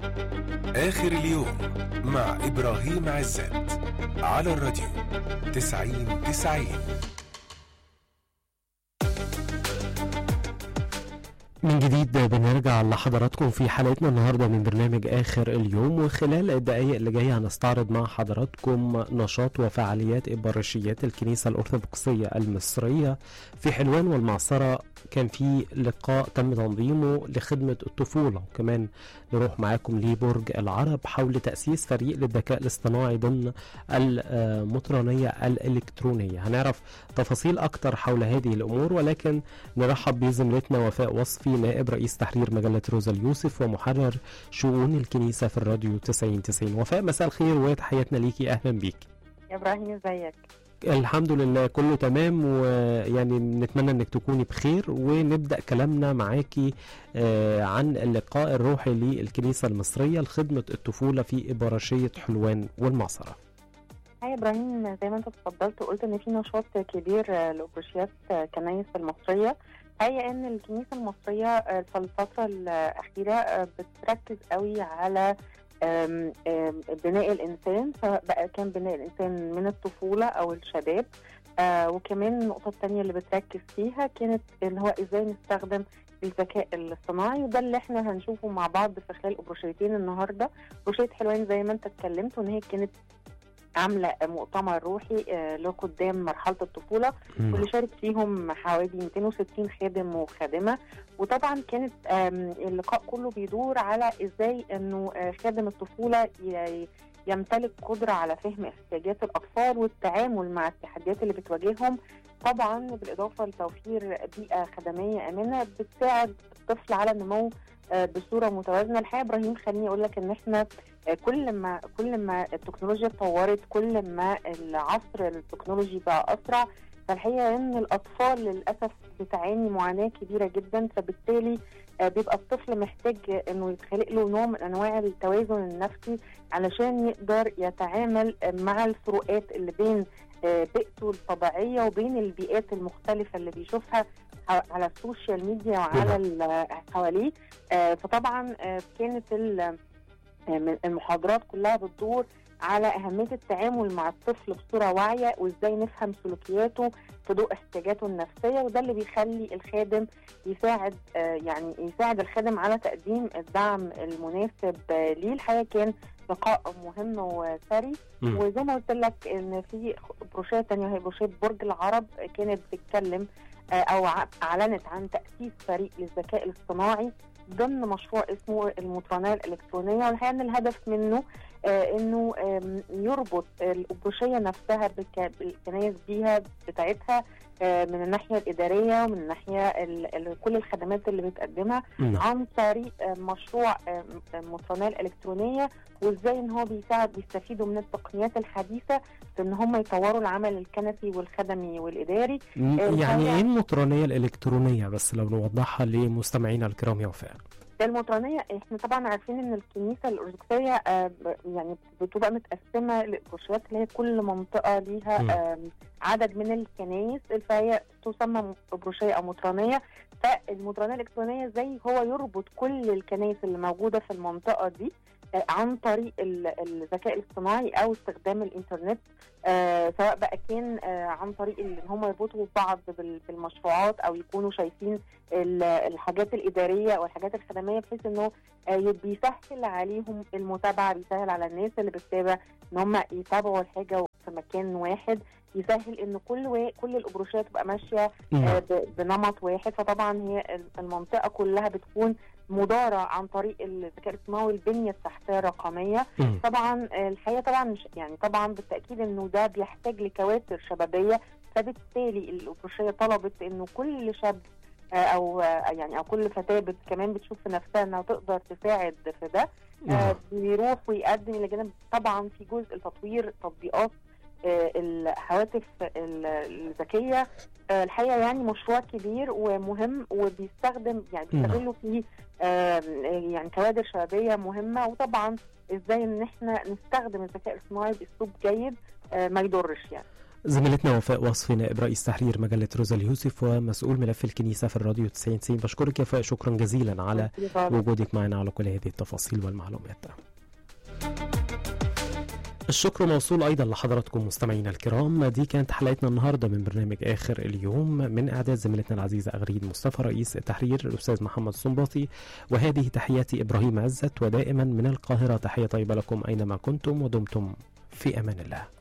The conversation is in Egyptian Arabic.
آخر اليوم مع إبراهيم عزت على الراديو تسعين تسعين من جديد بنرجع لحضراتكم في حلقتنا النهارده من برنامج اخر اليوم وخلال الدقائق اللي جايه هنستعرض مع حضراتكم نشاط وفعاليات ابرشيات الكنيسه الارثوذكسيه المصريه في حلوان والمعصره كان في لقاء تم تنظيمه لخدمه الطفوله وكمان نروح معاكم لبرج العرب حول تاسيس فريق للذكاء الاصطناعي ضمن المطرانيه الالكترونيه هنعرف تفاصيل اكتر حول هذه الامور ولكن نرحب بزميلتنا وفاء وصفي نائب رئيس تحرير مجله روزا اليوسف ومحرر شؤون الكنيسه في الراديو 90 90 وفاء مساء الخير وتحياتنا ليكي اهلا بيك يا ابراهيم ازيك الحمد لله كله تمام ويعني نتمنى انك تكوني بخير ونبدا كلامنا معاكي آه، عن اللقاء الروحي للكنيسه المصريه لخدمه الطفوله في ابرشيه حلوان والمعصره هاي ابراهيم زي ما انت اتفضلت وقلت ان في نشاط كبير آه، لاوبرشيات آه، كنايس المصريه هي ان الكنيسه المصريه آه، في الفتره الاخيره آه، بتركز قوي على آم، آم، بناء الانسان سواء بقى كان بناء الانسان من الطفوله او الشباب آه وكمان النقطه الثانيه اللي بتركز فيها كانت ان هو ازاي نستخدم الذكاء الاصطناعي وده اللي احنا هنشوفه مع بعض في خلال ابروشيتين النهارده بروشيه حلوان زي ما انت اتكلمت وان هي كانت عامله مؤتمر روحي آه، لقدام مرحله الطفوله واللي شارك فيهم حوالي 260 خادم وخادمه وطبعا كانت آم، اللقاء كله بيدور على ازاي انه آه، خادم الطفوله ي- يمتلك قدره على فهم احتياجات الاطفال والتعامل مع التحديات اللي بتواجههم طبعا بالاضافه لتوفير بيئه خدميه امنه بتساعد الطفل على النمو آه، بصوره متوازنه الحقيقه ابراهيم خليني اقول لك ان احنا آه، كل ما كل ما التكنولوجيا اتطورت كل ما العصر التكنولوجي بقى اسرع فالحقيقه ان الاطفال للاسف بتعاني معاناه كبيره جدا فبالتالي آه، بيبقى الطفل محتاج انه يتخلق له نوع من انواع التوازن النفسي علشان يقدر يتعامل آه، مع الفروقات اللي بين آه، بيئته الطبيعيه وبين البيئات المختلفه اللي بيشوفها ح- على السوشيال ميديا وعلى ال- حواليه آه، فطبعا آه، كانت ال- آه، من المحاضرات كلها بتدور على أهمية التعامل مع الطفل بصورة واعية وإزاي نفهم سلوكياته في ضوء احتياجاته النفسية وده اللي بيخلي الخادم يساعد آه، يعني يساعد الخادم على تقديم الدعم المناسب آه، ليه الحقيقة كان لقاء مهم وثري مم. وزي ما قلت لك ان في بروشيه تانية هي بروشيه برج العرب كانت بتتكلم آه، او ع- اعلنت عن تاسيس فريق للذكاء الاصطناعي ضمن مشروع اسمه المطرانيه الالكترونيه والحقيقه ان الهدف منه آه انه آم، يربط الابروشيه نفسها بالك- بالكنايس بيها بتاعتها آه من الناحيه الاداريه ومن الناحيه ال- ال- كل الخدمات اللي بتقدمها نعم عن طريق آه، مشروع آه، مطرانية الإلكترونية وإزاي إن هو بيساعد بيستفيدوا من التقنيات الحديثة في إن هم يطوروا العمل الكنسي والخدمي والإداري م- الحقيقة- يعني ايه المطرانيه الالكترونيه بس لو نوضحها لمستمعينا الكرام يا وفاء ده المطرانية إحنا طبعا عارفين إن الكنيسة الأرثوذكسية آه، ب- يعني بتبقى متقسمة لإبروشيات اللي هي كل منطقة مم. ليها آم، عدد من الكنايس فهي تسمى إبروشية أو مطرانية فالمطرانية الإلكترونية زي هو يربط كل الكنايس اللي موجودة في المنطقة دي آه، عن طريق ال- الذكاء الاصطناعي او استخدام الانترنت آه سواء بقى كان آه عن طريق ان هم يربطوا بعض بال- بالمشروعات او يكونوا شايفين ال- الحاجات الاداريه او الحاجات الخدميه بحيث انه آه يب- بيسهل عليهم المتابعه بيسهل على الناس اللي بتتابع ان هم يتابعوا الحاجه في مكان واحد يسهل ان كل وا... كل الابروشات تبقى ماشيه آه، نعم ب- بنمط واحد فطبعا هي ال- المنطقه كلها بتكون مداره عن طريق الذكاء الاصطناعي والبنيه التحتيه الرقميه مم. طبعا آه، الحقيقه طبعا مش يعني طبعا بالتاكيد انه ده بيحتاج لكوادر شبابيه فبالتالي الابروشيه طلبت انه كل شاب آه، او آه، يعني او كل فتاه بت كمان بتشوف في نفسها انها تقدر تساعد في ده آه، نعم بيروح ويقدم الى جانب طبعا في جزء لتطوير تطبيقات آه، الهواتف ال- الذكيه آه، الحقيقه يعني مشروع كبير ومهم وبيستخدم يعني نعم. بيستغلوا فيه آه، يعني كوادر شبابيه مهمه وطبعا ازاي ان احنا نستخدم الذكاء الاصطناعي باسلوب جيد آه، ما يضرش يعني زميلتنا وفاء وصفي نائب رئيس تحرير مجلة روزا اليوسف ومسؤول ملف الكنيسة في الراديو 90 90 بشكرك يا وفاء شكرا جزيلا على وجودك معنا على كل هذه التفاصيل والمعلومات الشكر موصول ايضا لحضراتكم مستمعينا الكرام دي كانت حلقتنا النهارده من برنامج اخر اليوم من اعداد زميلتنا العزيزه اغريد مصطفى رئيس التحرير الاستاذ محمد صنباطي وهذه تحياتي ابراهيم عزت ودائما من القاهره تحيه طيبه لكم اينما كنتم ودمتم في امان الله